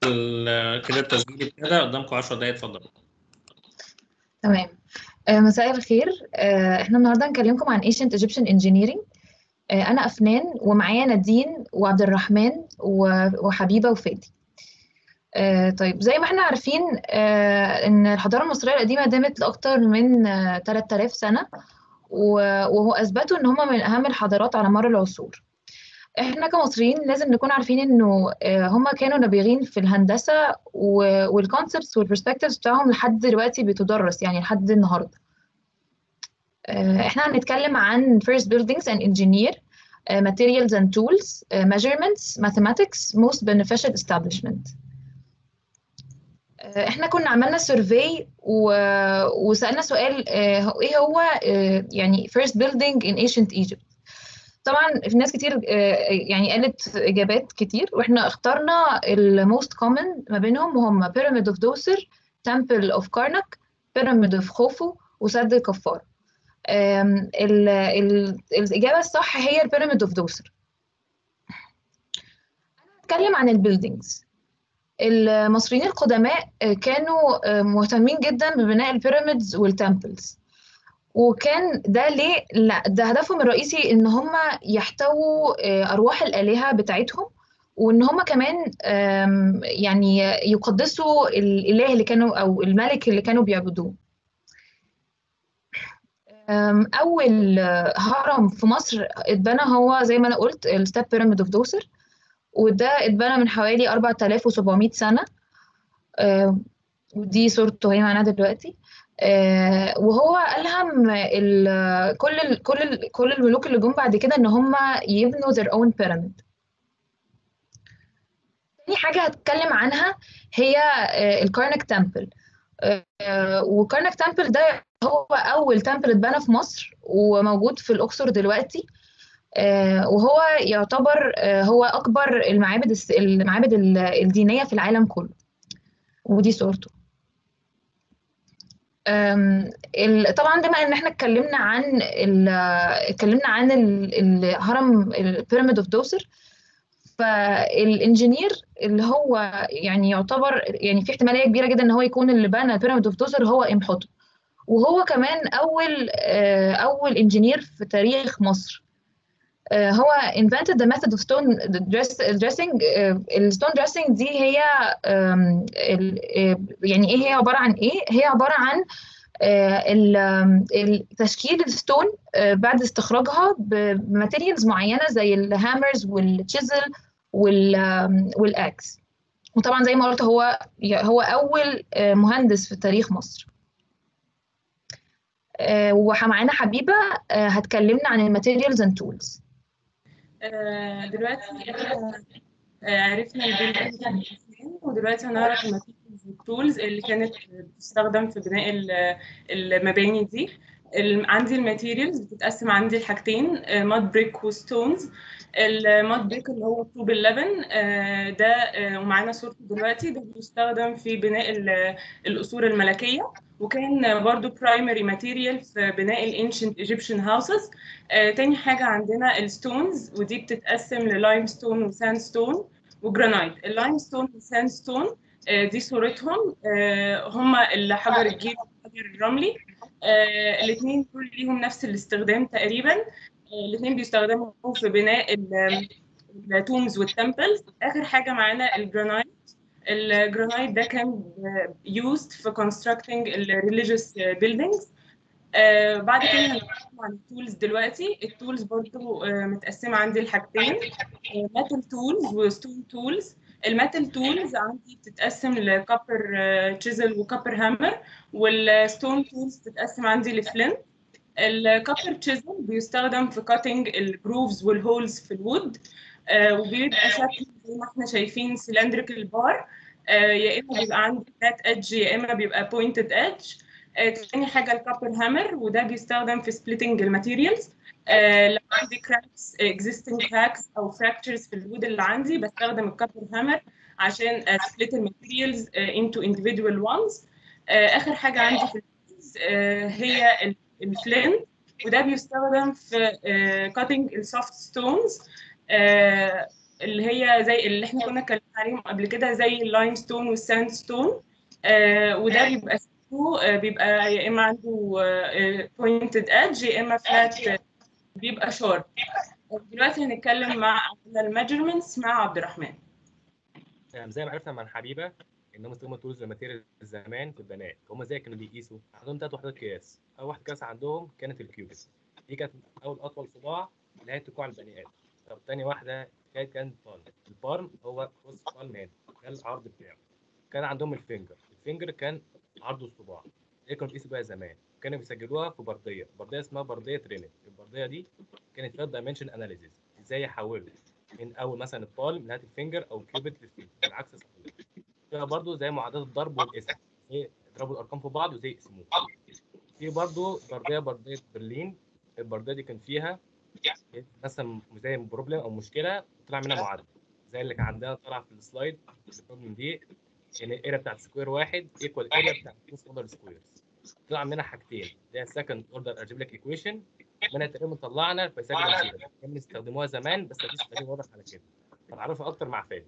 ال- كده التسجيل ابتدى قدامكم 10 دقايق اتفضلوا تمام آه، مساء الخير آه، احنا النهارده هنكلمكم عن Ancient Egyptian Engineering آه، انا افنان ومعايا نادين وعبد الرحمن و- وحبيبه وفادي آه، طيب زي ما احنا عارفين آه، ان الحضاره المصريه القديمه دامت لاكثر من آه، 3000 سنه و- وهو اثبتوا ان هم من اهم الحضارات على مر العصور احنا كمصريين لازم نكون عارفين انه آه، هم كانوا نابغين في الهندسه والكونسبتس والبرسبكتيفز بتاعهم لحد دلوقتي بتدرس يعني لحد النهارده آه، احنا هنتكلم عن first buildings and engineer آه، materials and tools آه، measurements mathematics most beneficial establishment آه، احنا كنا عملنا سيرفي وسألنا سؤال آه، هو- ايه هو آه، يعني first building in ancient Egypt طبعا في ناس كتير آه، يعني قالت اجابات كتير واحنا اخترنا الموست كومن ما بينهم وهم pyramid of Dosir temple of Karnak pyramid of خوفو وسد الكفار آم، ال ال الإجابة الصح هي البيراميد اوف دوسر هتكلم عن البيلدينجز المصريين القدماء آه، كانوا آه، مهتمين جدا ببناء البيراميدز والتمبلز وكان ده ليه؟ لا ده هدفهم الرئيسي ان هم يحتووا آه، ارواح الالهه بتاعتهم وان هم كمان آم، يعني يقدسوا الاله اللي كانوا او الملك اللي كانوا بيعبدوه أم، أول آه، هرم في مصر اتبنى هو زي ما أنا قلت الستاب بيراميد اوف دوسر وده اتبنى من حوالي 4700 سنة آه، ودي صورته هي معانا دلوقتي آه، وهو ألهم ال- كل ال كل ال كل الملوك اللي جم بعد كده إن هم يبنوا their own pyramid. تاني حاجة هتكلم عنها هي آه، الكارنك تمبل وكارنك تمبل ده هو أول تمبل اتبنى في مصر وموجود في الأقصر دلوقتي آه، وهو يعتبر آه، هو أكبر المعابد الس- المعابد ال- الدينية في العالم كله ودي صورته أم، ال- طبعا بما ان احنا اتكلمنا عن ال- اتكلمنا عن ال- الهرم البيراميد اوف دوسر فالانجينير اللي هو يعني يعتبر يعني في احتماليه كبيره جدا ان هو يكون اللي بنى البيراميد اوف دوسر هو امحوتب وهو كمان اول آه، اول انجينير في تاريخ مصر آه، هو invented the method of stone dress, dressing آه، الستون dressing دي هي آم، ال- آه، يعني ايه هي عباره عن ايه هي عباره عن آه، ال- آم، ال- تشكيل الستون آه، بعد استخراجها بماتيريالز معينه زي الهامرز والتشيزل والاكس وطبعا زي ما قلت هو هو اول آه، مهندس في تاريخ مصر آه، ومعانا حبيبه آه، هتكلمنا عن الماتيريالز اند تولز آه، دلوقتي احنا آه، عرفنا البيلدينج ودلوقتي هنعرف الماتيريالز والتولز اللي كانت بتستخدم في بناء ال- المباني دي ال- عندي الماتيريالز بتتقسم عندي لحاجتين ماد بريك وستونز الماد بريك اللي هو طوب اللبن آه، ده آه، ومعانا صورته دلوقتي ده بيستخدم في بناء ال- القصور الملكية وكان برضو برايمري ماتيريال في بناء الانشنت ايجيبشن هاوسز آه، تاني حاجة عندنا الستونز ودي بتتقسم للايم ستون وساند ستون وجرانايت اللايم ستون والساند ستون آه، دي صورتهم آه، هما الحجر الجيري والحجر الرملي آه، الاثنين دول ليهم نفس الاستخدام تقريبا آه، الاثنين بيستخدموا في بناء التومز والتمبلز اخر حاجة معانا الجرانايت الجرانايت ده كان used في constructing ال religious buildings آه بعد كده هنتكلم عن التولز دلوقتي التولز برضو آه متقسمة عندي لحاجتين ميتال تولز وستون تولز الميتال تولز عندي بتتقسم لكابر تشيزل وكابر هامر والستون تولز بتتقسم عندي لفلنت الكابر تشيزل بيستخدم في كاتنج الجروفز والهولز في الوود آه وبيبقى شكل زي ما احنا شايفين سلندريكال بار آه يا اما بيبقى عندي فلات ايدج يا اما بيبقى بوينتد ايدج آه، تاني حاجة الكابر هامر وده بيستخدم في سبليتنج الماتيريالز آه لو عندي كراكس existing كراكس أو fractures في الوود اللي عندي بستخدم الكابر هامر عشان سبليت الماتيريالز into individual ones آه آخر حاجة عندي في التولز آه هي الفلين وده بيستخدم في cutting السوفت ستونز اللي هي زي اللي احنا كنا اتكلمنا عليهم قبل كده زي اللايم ستون والساند ستون آه وده بيبقى آه بيبقى يا اما عنده بوينتد ادج يا اما فلات بيبقى شارب دلوقتي هنتكلم مع على الميجرمنتس مع عبد الرحمن زي ما عرفنا مع حبيبه انهم استخدموا تولز الماتيريال زمان في البنات هم ازاي كانوا بيقيسوا عندهم ثلاث وحدات قياس اول واحده قياس عندهم كانت الكيوبت دي كانت اول اطول صباع نهايه كوع البني ادم طب تاني واحده كانت كانت بالم البالم هو بص بالم هنا ده العرض بتاعه كان عندهم الفينجر الفينجر كان عرض الصباع ايه كانوا بيقيسوا بيها زمان كانوا بيسجلوها في برديه برديه اسمها برديه رينت البرديه دي كانت فيها دايمنشن اناليسيز ازاي يحولوا من اول مثلا البالم لهات الفينجر او الكيوبت للفينجر بالعكس صحيح فيها برضه زي معادلات الضرب والقسم ايه يضربوا الارقام في بعض وزي يقسموها في برضه برديه برديه برلين البرديه دي كان فيها مثلا زي بروبلم او مشكله طلع منها معادله زي اللي كان عندنا طلع في السلايد البروبلم دي يعني الاريا بتاعت سكوير واحد ايكوال الاريا بتاعت تو سمولر سكويرز طلع منها حاجتين اللي هي سكند اوردر الجبريك ايكويشن منها تقريبا طلعنا البيثاغورس ثيورم كانوا بيستخدموها زمان بس مفيش دليل واضح على كده هنعرفها اكتر مع فادي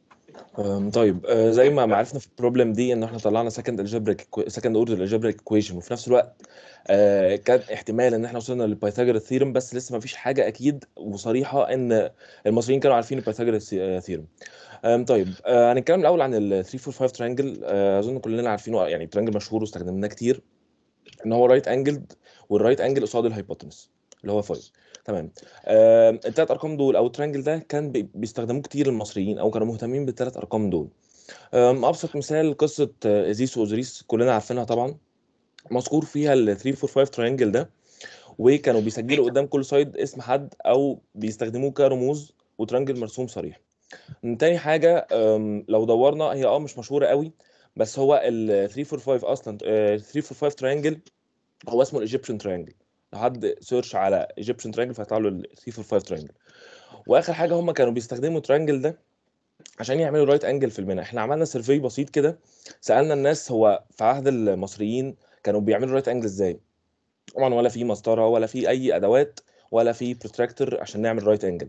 أم، طيب آه، زي ما ما عرفنا في البروبلم دي ان احنا طلعنا سكند الجبريك سكند اوردر الجبريك ايكويشن وفي نفس الوقت آه، كان احتمال ان احنا وصلنا للبيثاغورس ثيرم بس لسه ما فيش حاجه اكيد وصريحه ان المصريين كانوا عارفين البيثاغورس ثيرم طيب آه، هنتكلم الاول عن ال 3 4 5 ترانجل اظن كلنا عارفينه يعني ترانجل مشهور واستخدمناه كتير ان هو رايت انجلد والرايت انجل قصاد الهايبوتنس اللي هو 5 تمام آه، الثلاث ارقام دول او الترانجل ده كان بي- بيستخدموه كتير المصريين او كانوا مهتمين بالثلاث ارقام دول آم، ابسط مثال قصه آه، ازيس واوزوريس كلنا عارفينها طبعا مذكور فيها ال 3 4 5 ترانجل ده وكانوا بيسجلوا قدام كل سايد اسم حد او بيستخدموه كرموز وترانجل مرسوم صريح من تاني حاجه آم، لو دورنا هي اه مش مشهوره قوي بس هو ال 3 4 5 اصلا آه، 3 4 5 ترانجل هو اسمه الايجيبشن ترانجل لو حد سيرش على ايجيبشن ترانجل فهيطلع له ال 3 4 5 ترانجل واخر حاجه هم كانوا بيستخدموا الترانجل ده عشان يعملوا رايت انجل في البناء احنا عملنا سيرفي بسيط كده سالنا الناس هو في عهد المصريين كانوا بيعملوا رايت انجل ازاي طبعا ولا في مسطره ولا في اي ادوات ولا في بروتراكتور عشان نعمل رايت انجل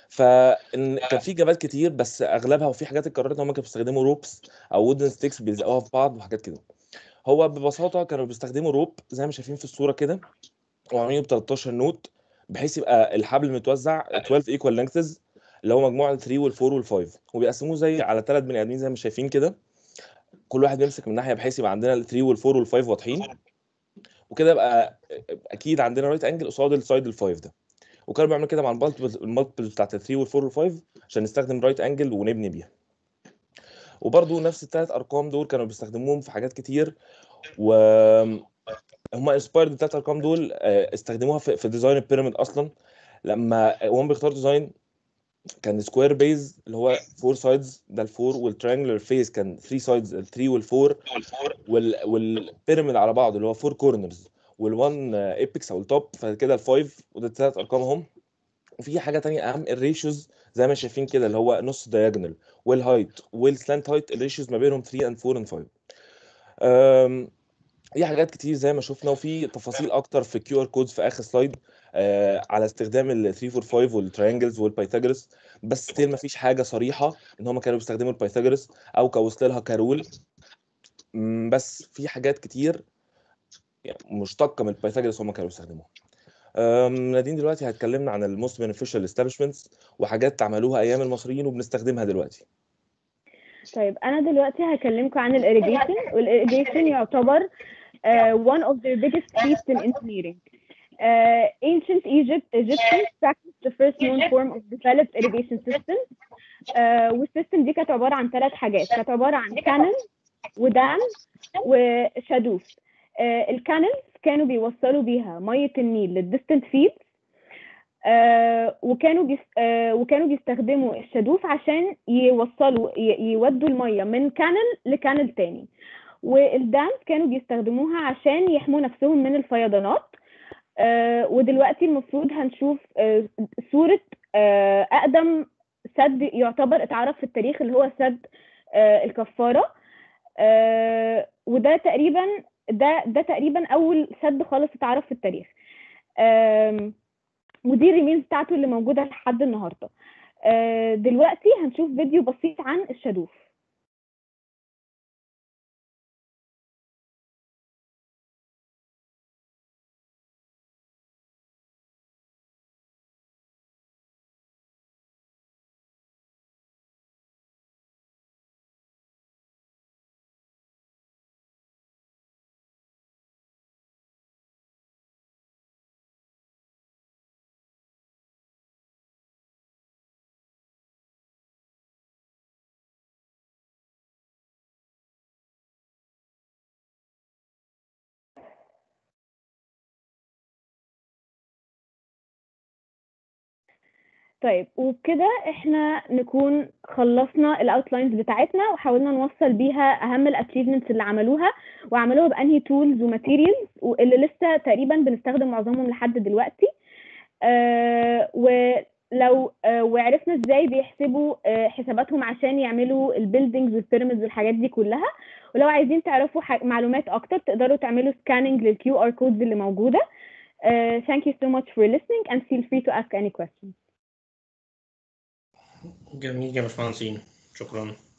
فكان في اجابات كتير بس اغلبها وفي حاجات اتكررت هم كانوا بيستخدموا روبس او وودن ستيكس بيلزقوها في بعض وحاجات كده هو ببساطه كانوا بيستخدموا روب زي ما شايفين في الصوره كده وعاملينه ب 13 نوت بحيث يبقى الحبل متوزع 12 ايكوال لينكثز اللي هو مجموع ال 3 وال 4 وال 5 وبيقسموه زي على ثلاث بني ادمين زي ما شايفين كده كل واحد بيمسك من ناحيه بحيث يبقى عندنا ال 3 وال 4 وال 5 واضحين وكده يبقى اكيد عندنا رايت انجل قصاد السايد ال 5 ده وكانوا بيعملوا كده مع المالتيبل المالتيبل بتاعت ال 3 وال 4 وال 5 عشان نستخدم رايت انجل ونبني بيها وبرضه نفس الثلاث ارقام دول كانوا بيستخدموهم في حاجات كتير و هم انسبايرد الثلاث ارقام دول آه، استخدموها في, في ديزاين البيراميد اصلا لما هم بيختاروا ديزاين كان سكوير بيز اللي هو فور سايدز ده الفور والتريانجلر فيس كان 3 سايدز الثري والفور وال والبيراميد على بعض اللي هو فور كورنرز والوان ايبكس او التوب فكده الفايف وده الثلاث ارقام اهم وفي حاجه تانية اهم الريشيوز زي ما شايفين كده اللي هو نص دايجونال والهايت والسلانت هايت الريشيوز ما بينهم 3 اند 4 اند 5 أم، في حاجات كتير زي ما شفنا وفي تفاصيل اكتر في الكيو ار كودز في اخر سلايد آه على استخدام ال 3 4 5 والتريانجلز والبايثاجورس بس ستيل ما فيش حاجه صريحه ان هم كانوا بيستخدموا البايثاجورس او كوصل لها كرول مم، بس في حاجات كتير يعني مشتقه من البايثاجورس هم كانوا بيستخدموها أم، نادين دلوقتي هتكلمنا عن الموست بينيفيشال استابلشمنتس وحاجات عملوها ايام المصريين وبنستخدمها دلوقتي طيب انا دلوقتي هكلمكم عن الاريجيشن والاريجيشن يعتبر uh, one of the biggest feats in engineering uh, ancient Egypt Egyptians practiced the first known form of developed irrigation system uh, والسيستم دي كانت عبارة عن ثلاث حاجات كانت عبارة عن كانل ودام وشادوف uh, الكانلز كانوا بيوصلوا بيها مية النيل للديستنت فيلدز آه وكانوا بيس آه وكانوا بيستخدموا الشادوف عشان يوصلوا ي- يودوا الميه من كانل لكانل تاني والدامز كانوا بيستخدموها عشان يحموا نفسهم من الفيضانات آه ودلوقتي المفروض هنشوف آه صورة آه أقدم سد يعتبر اتعرف في التاريخ اللي هو سد آه الكفارة آه وده تقريبا ده ده تقريبا أول سد خالص اتعرف في التاريخ آم، ودي الريمينز بتاعته اللي موجوده لحد النهارده آه، دلوقتي هنشوف فيديو بسيط عن الشادوف طيب وبكده احنا نكون خلصنا الاوتلاينز بتاعتنا وحاولنا نوصل بيها اهم الاتشيفمنتس اللي عملوها وعملوها بانهي تولز وماتيريالز واللي لسه تقريبا بنستخدم معظمهم لحد دلوقتي آه ولو آه وعرفنا ازاي بيحسبوا آه حساباتهم عشان يعملوا البيلدينجز والبيراميدز والحاجات دي كلها ولو عايزين تعرفوا ح- معلومات اكتر تقدروا تعملوا سكاننج للكيو ار كودز اللي موجوده Uh, thank you so much for listening and feel free to ask any questions. جميل يا باشمهندسين شكرا